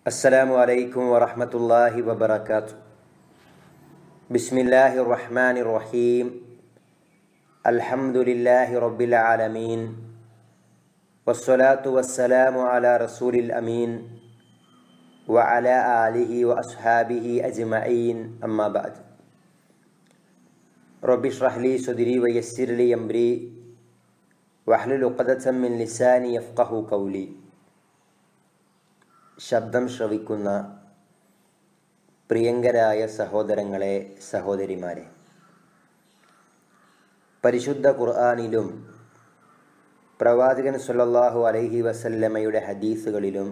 السلام عليكم ورحمة الله وبركاته بسم الله الرحمن الرحيم الحمد لله رب العالمين والصلاة والسلام على رسول الأمين وعلى آله وأصحابه أجمعين أما بعد رب اشرح لي صدري ويسر لي أمري واحلل عقدة من لساني يفقه قولي ശബ്ദം ശ്രവിക്കുന്ന പ്രിയങ്കരായ സഹോദരങ്ങളെ സഹോദരിമാരെ പരിശുദ്ധ ഖുർആാനിലും പ്രവാചകൻ സുല്ലല്ലാഹു അലൈഹി വസല്ലമയുടെ ഹദീസുകളിലും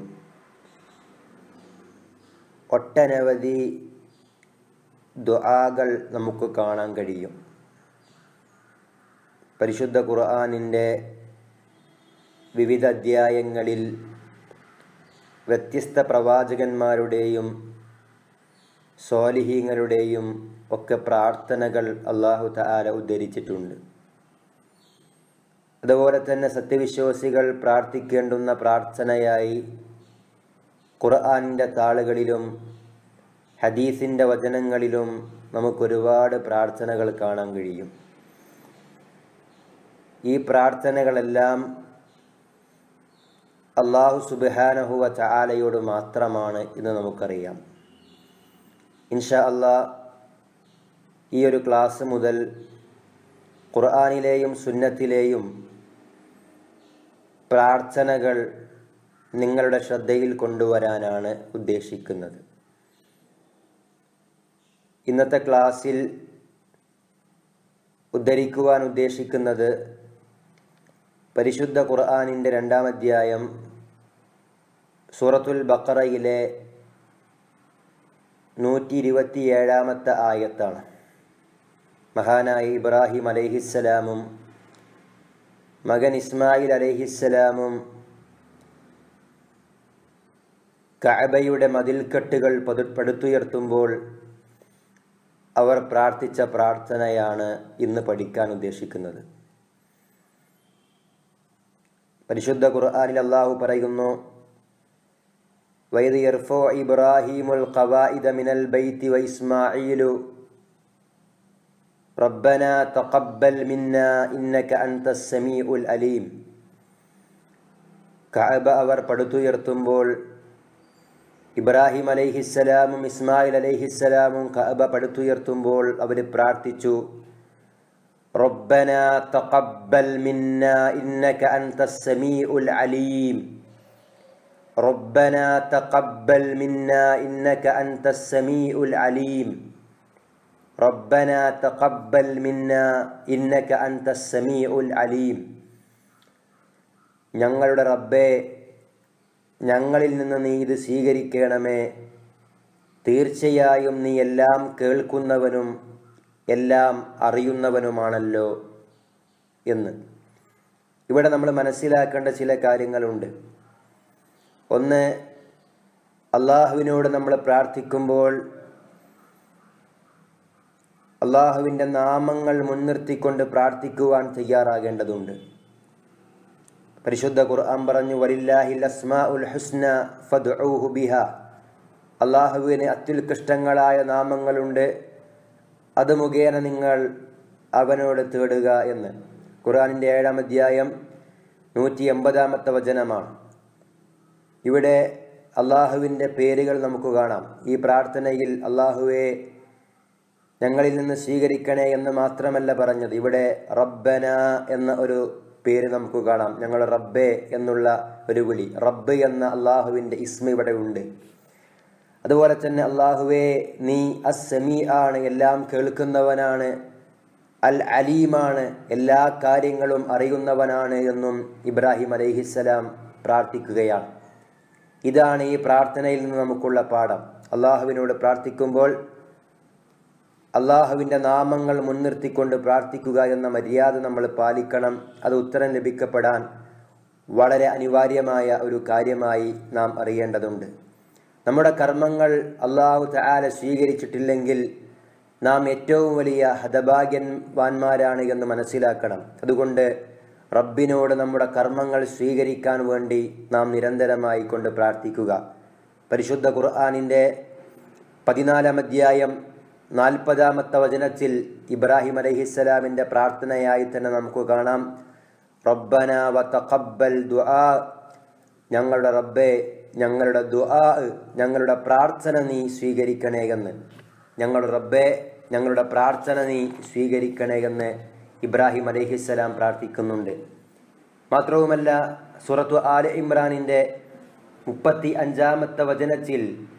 ഒട്ടനവധി ദുആകൾ നമുക്ക് കാണാൻ കഴിയും പരിശുദ്ധ ഖുർആാനിൻ്റെ വിവിധ അധ്യായങ്ങളിൽ വ്യത്യസ്ത പ്രവാചകന്മാരുടെയും സ്വാലിഹീങ്ങളുടെയും ഒക്കെ പ്രാർത്ഥനകൾ അള്ളാഹു താല ഉദ്ധരിച്ചിട്ടുണ്ട് അതുപോലെ തന്നെ സത്യവിശ്വാസികൾ പ്രാർത്ഥിക്കേണ്ടുന്ന പ്രാർത്ഥനയായി ഖുർആാനിൻ്റെ താളുകളിലും ഹദീസിൻ്റെ വചനങ്ങളിലും നമുക്കൊരുപാട് പ്രാർത്ഥനകൾ കാണാൻ കഴിയും ഈ പ്രാർത്ഥനകളെല്ലാം അള്ളാഹു സുബാനഹുവ ചാലയോട് മാത്രമാണ് എന്ന് നമുക്കറിയാം ഇൻഷാ അള്ളാ ഈ ഒരു ക്ലാസ് മുതൽ ഖുർആാനിലെയും സുന്നത്തിലെയും പ്രാർത്ഥനകൾ നിങ്ങളുടെ ശ്രദ്ധയിൽ കൊണ്ടുവരാനാണ് ഉദ്ദേശിക്കുന്നത് ഇന്നത്തെ ക്ലാസ്സിൽ ഉദ്ധരിക്കുവാൻ ഉദ്ദേശിക്കുന്നത് പരിശുദ്ധ ഖുർആാനിൻ്റെ രണ്ടാം അധ്യായം സൂറത്തുൽ ബക്കറയിലെ നൂറ്റി ഇരുപത്തിയേഴാമത്തെ ആയത്താണ് മഹാനായ ഇബ്രാഹിം അലൈഹിസ്സലാമും മകൻ ഇസ്മായിൽ അലൈഹിസ്സലാമും കഅബയുടെ മതിൽക്കെട്ടുകൾ പടുത്തുയർത്തുമ്പോൾ അവർ പ്രാർത്ഥിച്ച പ്രാർത്ഥനയാണ് ഇന്ന് പഠിക്കാൻ ഉദ്ദേശിക്കുന്നത് പരിശുദ്ധ ഖുർആനിൽ അള്ളാഹു പറയുന്നു وإذ يرفع إبراهيم القواعد من البيت وإسماعيل ربنا تقبل منا إنك أنت السميع الأليم കഅബ അവർ പടുത്തുയർത്തുമ്പോൾ ഇബ്രാഹിം അലൈഹിസ്സലാമും ഇസ്മായിൽ അലൈഹിസ്സലാമും കഅബ പടുത്തുയർത്തുമ്പോൾ അവർ പ്രാർത്ഥിച്ചു ربنا تقبل منا إنك أنت السميع العليم ربنا تقبل منا إنك أنت السميع العليم ربنا تقبل منا إنك أنت السميع العليم ഞങ്ങളുടെ റബ്ബേ ഞങ്ങളിൽ നിന്ന് നീ ഇത് സ്വീകരിക്കണമേ തീർച്ചയായും നീ എല്ലാം കേൾക്കുന്നവനും എല്ലാം അറിയുന്നവനുമാണല്ലോ എന്ന് ഇവിടെ നമ്മൾ മനസ്സിലാക്കേണ്ട ചില കാര്യങ്ങളുണ്ട് ഒന്ന് അള്ളാഹുവിനോട് നമ്മൾ പ്രാർത്ഥിക്കുമ്പോൾ അള്ളാഹുവിൻ്റെ നാമങ്ങൾ മുൻനിർത്തിക്കൊണ്ട് പ്രാർത്ഥിക്കുവാൻ തയ്യാറാകേണ്ടതുണ്ട് പരിശുദ്ധ ഖുർആൻ പറഞ്ഞു വലില്ലാഹിൽ അസ്മാ ഉൽ ഹുസ്ന ഫദ്ഊഹു ബിഹ അള്ളാഹുവിന് അത്യുത്കൃഷ്ടങ്ങളായ നാമങ്ങളുണ്ട് അത് മുഖേന നിങ്ങൾ അവനോട് തേടുക എന്ന് ഖുർആാനിൻ്റെ ഏഴാം അധ്യായം നൂറ്റി എൺപതാമത്തെ വചനമാണ് ഇവിടെ അള്ളാഹുവിൻ്റെ പേരുകൾ നമുക്ക് കാണാം ഈ പ്രാർത്ഥനയിൽ അള്ളാഹുവെ ഞങ്ങളിൽ നിന്ന് സ്വീകരിക്കണേ എന്ന് മാത്രമല്ല പറഞ്ഞത് ഇവിടെ റബ്ബന എന്ന ഒരു പേര് നമുക്ക് കാണാം ഞങ്ങൾ റബ്ബെ എന്നുള്ള ഒരു വിളി റബ്ബ് എന്ന അള്ളാഹുവിൻ്റെ ഇസ്മ ഇവിടെ ഉണ്ട് അതുപോലെ തന്നെ അള്ളാഹുവെ നീ അസ്സമി ആണ് എല്ലാം കേൾക്കുന്നവനാണ് അൽ അലീമാണ് എല്ലാ കാര്യങ്ങളും അറിയുന്നവനാണ് എന്നും ഇബ്രാഹിം അലൈഹിസ്സലാം പ്രാർത്ഥിക്കുകയാണ് ഇതാണ് ഈ പ്രാർത്ഥനയിൽ നിന്ന് നമുക്കുള്ള പാഠം അള്ളാഹുവിനോട് പ്രാർത്ഥിക്കുമ്പോൾ അള്ളാഹുവിൻ്റെ നാമങ്ങൾ മുൻനിർത്തിക്കൊണ്ട് പ്രാർത്ഥിക്കുക എന്ന മര്യാദ നമ്മൾ പാലിക്കണം അത് ഉത്തരം ലഭിക്കപ്പെടാൻ വളരെ അനിവാര്യമായ ഒരു കാര്യമായി നാം അറിയേണ്ടതുണ്ട് നമ്മുടെ കർമ്മങ്ങൾ അള്ളാഹു തആല സ്വീകരിച്ചിട്ടില്ലെങ്കിൽ നാം ഏറ്റവും വലിയ ഹതഭാഗ്യവാന്മാരാണ് എന്ന് മനസ്സിലാക്കണം അതുകൊണ്ട് റബ്ബിനോട് നമ്മുടെ കർമ്മങ്ങൾ സ്വീകരിക്കാൻ വേണ്ടി നാം നിരന്തരമായി കൊണ്ട് പ്രാർത്ഥിക്കുക പരിശുദ്ധ ഖുർആാനിൻ്റെ പതിനാലാം അധ്യായം നാൽപ്പതാമത്തെ വചനത്തിൽ ഇബ്രാഹിം അലഹിസ്സലാമിൻ്റെ പ്രാർത്ഥനയായി തന്നെ നമുക്ക് കാണാം റബ്ബന വ തഖബ്ബൽ ദുആ ഞങ്ങളുടെ റബ്ബെ ഞങ്ങളുടെ ദുആ ഞങ്ങളുടെ പ്രാർത്ഥന നീ സ്വീകരിക്കണേ എന്ന് ഞങ്ങളുടെ റബ്ബെ ഞങ്ങളുടെ പ്രാർത്ഥന നീ സ്വീകരിക്കണേ എന്ന് ഇബ്രാഹിം അലഹിസ്സലാം പ്രാർത്ഥിക്കുന്നുണ്ട് മാത്രവുമല്ല സുറത്തു ആല ഇമ്രാനിൻ്റെ മുപ്പത്തി അഞ്ചാമത്തെ വചനത്തിൽ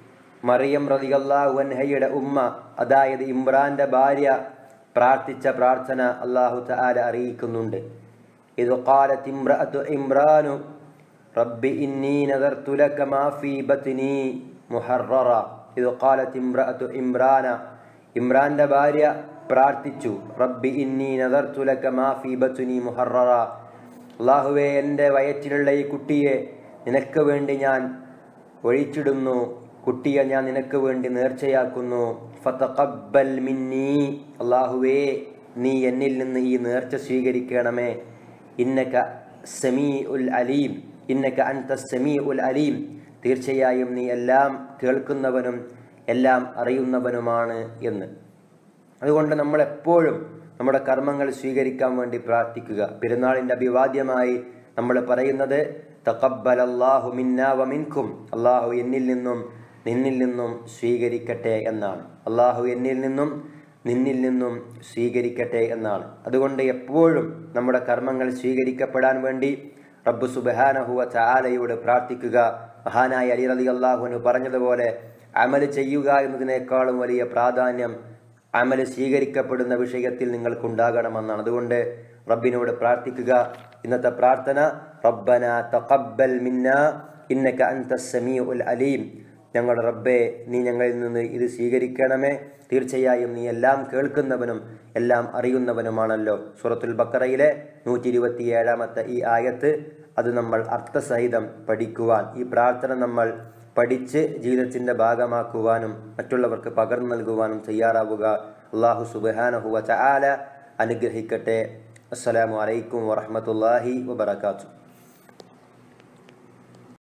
മറിയം റളിയല്ലാഹു അൻഹയുടെ ഉമ്മ അതായത് ഇമ്രാന്റെ ഭാര്യ പ്രാർത്ഥിച്ച പ്രാർത്ഥന അള്ളാഹു തആല അറിയിക്കുന്നുണ്ട് ഇത് ഖാലത്ത് ഇമ്രഅത്തു ഇമ്രാനു റബ്ബി ഇന്നി നദർതു ലക മാ ഫീ ബത്നി മുഹററ ഇത് ഖാലത്ത് ഇമ്രഅത്തു ഇമ്രാന ഇമ്രാന്റെ ഭാര്യ പ്രാർത്ഥിച്ചു റബ്ബി ഇന്നി നദർതു ലക മാ ഫീ ബത്നി മുഹററ അള്ളാഹുവെ എൻ്റെ വയറ്റിലുള്ള ഈ കുട്ടിയെ നിനക്ക് വേണ്ടി ഞാൻ ഒഴിച്ചിടുന്നു കുട്ടിയെ ഞാൻ നിനക്ക് വേണ്ടി നേർച്ചയാക്കുന്നു ഫതഖബ്ബൽ മിന്നി അള്ളാഹുവേ നീ എന്നിൽ നിന്ന് ഈ നേർച്ച സ്വീകരിക്കണമേ ഇന്നക സമീ ഉൽ അലീം ഇന്നക അൻത സമീ ഉൽ അലീം തീർച്ചയായും നീ എല്ലാം കേൾക്കുന്നവനും എല്ലാം അറിയുന്നവനുമാണ് എന്ന് അതുകൊണ്ട് നമ്മൾ എപ്പോഴും നമ്മുടെ കർമ്മങ്ങൾ സ്വീകരിക്കാൻ വേണ്ടി പ്രാർത്ഥിക്കുക പെരുന്നാളിൻ്റെ അഭിവാദ്യമായി നമ്മൾ പറയുന്നത് തഖബ്ബൽ അള്ളാഹു മിന്ന വ മിൻകും അള്ളാഹു എന്നിൽ നിന്നും നിന്നിൽ നിന്നും സ്വീകരിക്കട്ടെ എന്നാണ് അള്ളാഹു എന്നിൽ നിന്നും നിന്നിൽ നിന്നും സ്വീകരിക്കട്ടെ എന്നാണ് അതുകൊണ്ട് എപ്പോഴും നമ്മുടെ കർമ്മങ്ങൾ സ്വീകരിക്കപ്പെടാൻ വേണ്ടി റബ്ബു സുബഹാനഹുവ ചാലയോട് പ്രാർത്ഥിക്കുക മഹാനായ അലി റലി അള്ളാഹുവിന് പറഞ്ഞതുപോലെ അമല് ചെയ്യുക എന്നതിനേക്കാളും വലിയ പ്രാധാന്യം അമല് സ്വീകരിക്കപ്പെടുന്ന വിഷയത്തിൽ നിങ്ങൾക്കുണ്ടാകണമെന്നാണ് അതുകൊണ്ട് റബ്ബിനോട് പ്രാർത്ഥിക്കുക ഇന്നത്തെ പ്രാർത്ഥന റബ്ബന തഖബ്ബൽ മിന്ന ഇന്നക അൻത സമീഉൽ അലീം ഞങ്ങളുടെ റബ്ബെ നീ ഞങ്ങളിൽ നിന്ന് ഇത് സ്വീകരിക്കണമേ തീർച്ചയായും നീ എല്ലാം കേൾക്കുന്നവനും എല്ലാം അറിയുന്നവനുമാണല്ലോ സൂറത്തുൽ ബക്കറയിലെ നൂറ്റി ഇരുപത്തി ഏഴാമത്തെ ഈ ആയത്ത് അത് നമ്മൾ അർത്ഥസഹിതം പഠിക്കുവാൻ ഈ പ്രാർത്ഥന നമ്മൾ പഠിച്ച് ജീവിതത്തിന്റെ ഭാഗമാക്കുവാനും മറ്റുള്ളവർക്ക് പകർന്നു നൽകുവാനും തയ്യാറാവുക അള്ളാഹു സുബാനഹുവ ചാല അനുഗ്രഹിക്കട്ടെ അസ്സലാമു അലൈക്കും വറഹമത്തല്ലാഹി വബർക്കാത്തു